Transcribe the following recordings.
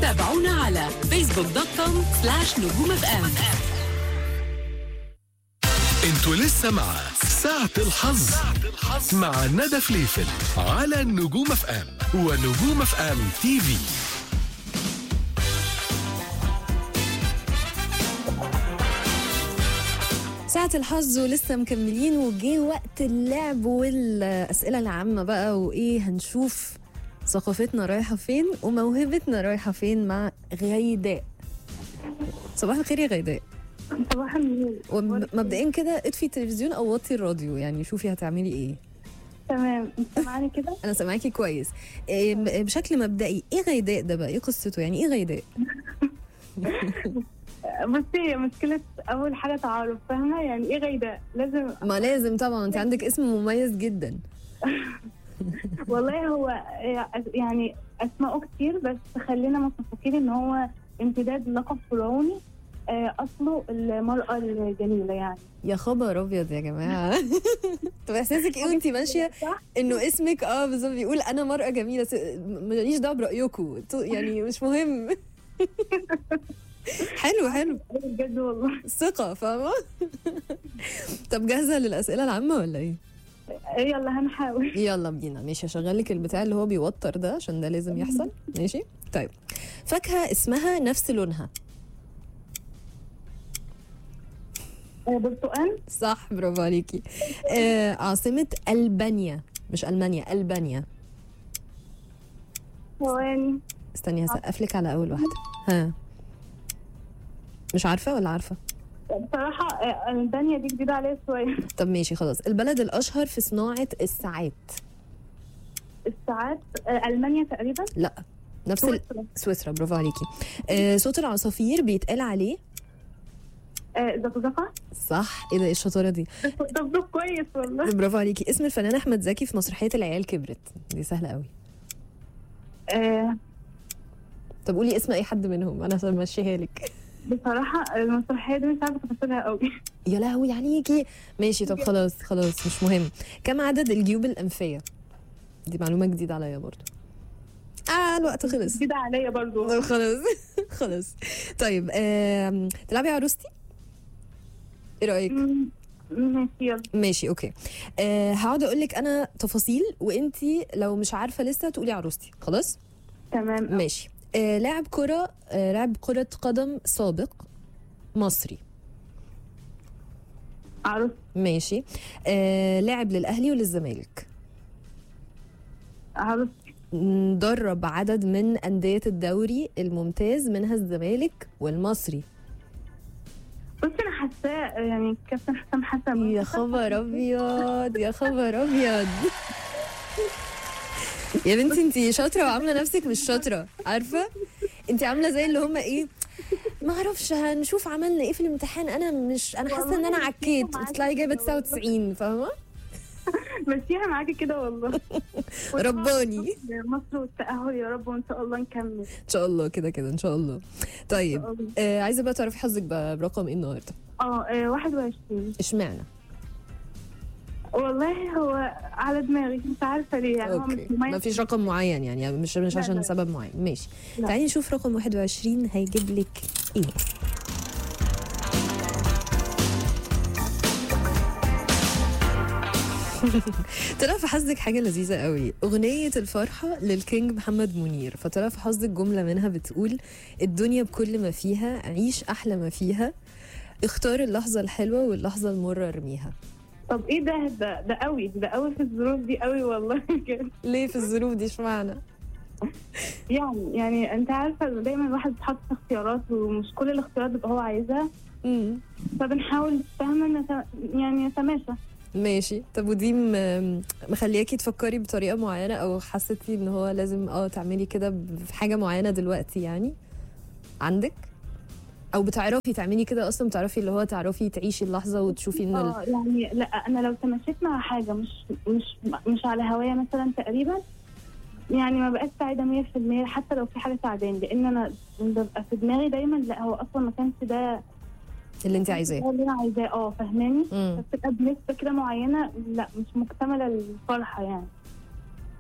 تابعونا على فيسبوك دوت كوم سلاش نجوم اف ام انتوا لسه مع ساعة الحظ مع ندى فليفل على النجوم اف ام ونجوم اف ام تي في ساعة الحظ ولسه مكملين وجه وقت اللعب والأسئلة العامة بقى وإيه هنشوف ثقافتنا رايحة فين وموهبتنا رايحة فين مع غيداء صباح الخير يا غيداء صباح النور ومبدئيا كده اطفي التلفزيون او وطي الراديو يعني شوفي هتعملي ايه تمام انت معانا كده انا سامعاكي كويس إيه م- بشكل مبدئي ايه غيداء ده بقى ايه قصته يعني ايه غيداء بصي هي مشكلة أول حاجة تعارف فاهمة يعني إيه غيداء لازم ما لازم طبعا انت عندك اسم مميز جدا والله هو يعني أسماءه كتير بس خلينا متفقين إن هو امتداد لقب فرعوني آه، أصله المرأة الجميلة يعني يا خبر ابيض يا جماعه طب احساسك ايه وانت ماشيه صح؟ انه اسمك اه بالظبط بيقول انا مرأة جميلة س- ماليش دعوة برأيكم تو- يعني مش مهم حلو حلو بجد والله ثقة فاهمة طب جاهزة للأسئلة العامة ولا ايه؟ يلا هنحاول يلا بينا ماشي هشغل لك البتاع اللي هو بيوتر ده عشان ده لازم يحصل ماشي طيب فاكهة اسمها نفس لونها آه، برتقال صح برافو عليكي آه عاصمة ألبانيا مش ألمانيا ألبانيا ثواني استني هسقف لك على أول واحدة ها مش عارفة ولا عارفة؟ بصراحة آه، ألبانيا دي جديدة عليا شوية طب ماشي خلاص البلد الأشهر في صناعة الساعات الساعات آه، ألمانيا تقريبا لا نفس ال... سويسرا. سويسرا برافو عليكي آه صوت العصافير بيتقال عليه آه، زقزقة صح ايه ده ايه الشطاره دي ده ده كويس والله برافو عليكي اسم الفنان احمد زكي في مسرحيه العيال كبرت دي سهله قوي آه، طب قولي اسم اي حد منهم انا همشيها لك بصراحة المسرحية دي مش عارفة تفاصيلها قوي يا لهوي عليكي ماشي طب خلاص خلاص مش مهم كم عدد الجيوب الانفيه دي معلومه جديده عليا برضو اه الوقت خلص جديدة عليا برضو طب خلاص خلاص طيب آم، تلعبي عروستي ايه رايك مم، ماشي يلا ماشي اوكي أه هقعد اقول لك انا تفاصيل وانتي لو مش عارفه لسه تقولي عروستي خلاص تمام ماشي أه لاعب كره أه لاعب كره قدم سابق مصري عروس ماشي أه لاعب للاهلي وللزمالك عروس م، درب عدد من انديه الدوري الممتاز منها الزمالك والمصري بصي انا حاساه يعني كابتن حسام حسن يا خبر ابيض يا خبر ابيض يا بنتي انتي شاطره وعامله نفسك مش شاطره عارفه انتي عامله زي اللي هم ايه ما اعرفش هنشوف عملنا ايه في الامتحان انا مش انا حاسه ان انا عكيت وتطلعي جايبه 99 فاهمه مشيها معاكي كده والله رباني مصر والتأهل يا رب وان شاء الله نكمل ان شاء الله كده كده ان شاء الله طيب آه عايزه بقى تعرفي حظك بقى برقم ايه النهارده اه آه، 21 اشمعنى والله هو على دماغي مش عارفة ليه يعني هو مش اوكي مميز ما فيش رقم معين يعني مش مش لا، عشان لا. سبب معين ماشي لا. تعالي نشوف رقم 21 هيجيب لك ايه طلع في حظك حاجة لذيذة قوي أغنية الفرحة للكينج محمد منير فطلع في حظك جملة منها بتقول الدنيا بكل ما فيها عيش أحلى ما فيها اختار اللحظة الحلوة واللحظة المرة ارميها طب ايه ده ده ده قوي ده قوي في الظروف دي قوي والله بجد ليه في الظروف دي اشمعنى؟ يعني يعني انت عارفة دايما الواحد بيتحط في اختيارات ومش كل الاختيارات بيبقى هو عايزها مم. فبنحاول فاهمة نت- يعني نتماشى ماشي طب ودي م- مخلياكي تفكري بطريقه معينه او حسيتي ان هو لازم اه تعملي كده ب- في حاجه معينه دلوقتي يعني عندك او بتعرفي تعملي كده اصلا بتعرفي اللي هو تعرفي تعيشي اللحظه وتشوفي ان ال... اه يعني لا انا لو تمشيت مع حاجه مش مش مش على هوايه مثلا تقريبا يعني ما بقاش سعيده 100% حتى لو في حاجه سعداني لان انا ببقى في دماغي دايما لا هو اصلا ما كانش ده اللي انت عايزاه هو اللي انا عايزاه اه فاهماني مم. فبتبقى بنسبه كده معينه لا مش مكتمله الفرحه يعني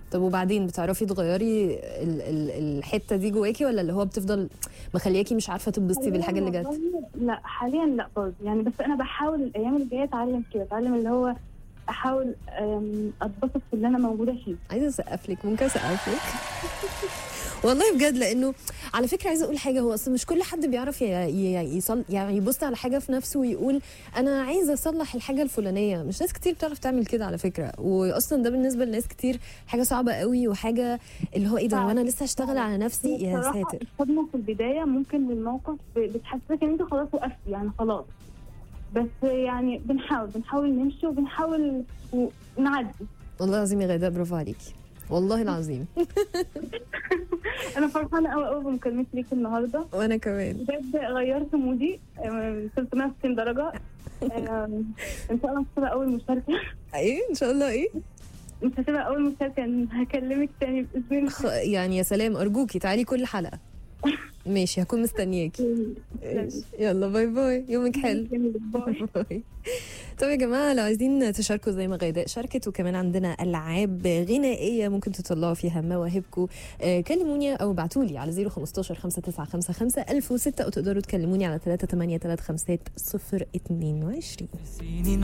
طب وبعدين بتعرفي تغيري ال ال الحته دي جواكي ولا اللي هو بتفضل مخلياكي مش عارفه تتبسطي بالحاجه اللي جت والله لا حاليا لا برضه يعني بس انا بحاول الايام اللي جايه اتعلم كده اتعلم اللي هو احاول أم، اتبسط في اللي انا موجوده فيه عايزه اسقف لك ممكن اسقف لك والله بجد لانه على فكره عايزه اقول حاجه هو اصلا مش كل حد بيعرف ي- ي- يصل يعني يبص على حاجه في نفسه ويقول انا عايزه اصلح الحاجه الفلانيه مش ناس كتير بتعرف تعمل كده على فكره واصلا ده بالنسبه لناس كتير حاجه صعبه قوي وحاجه اللي هو ايه ده وانا لسه هشتغل على نفسي يا بصراحة ساتر الصدمه في البدايه ممكن للموقف ب- بتحسسك ان انت خلاص وقفت يعني خلاص بس يعني بنحاول بنحاول نمشي وبنحاول نعدي والله العظيم يا غداء برافو عليكي والله العظيم انا فرحانه قوي قوي بمكالمتي ليك النهارده وانا كمان بجد غيرت مودي أم، 360 درجه أم، ان شاء الله مش هتبقى اول مشاركه ايه ان شاء الله ايه مش هتبقى اول مشاركه هكلمك تاني باذن الله خ- يعني يا سلام ارجوكي تعالي كل حلقه ماشي هكون مستنياكي ماشي. يلا باي باي يومك حلو باي. باي. طب يا جماعة لو عايزين تشاركوا زي ما غيداء شاركت وكمان عندنا ألعاب غنائية ممكن تطلعوا فيها مواهبكم آه كلموني أو ابعتوا لي على 015 5955 1006 أو تقدروا تكلموني على 383 022 سنين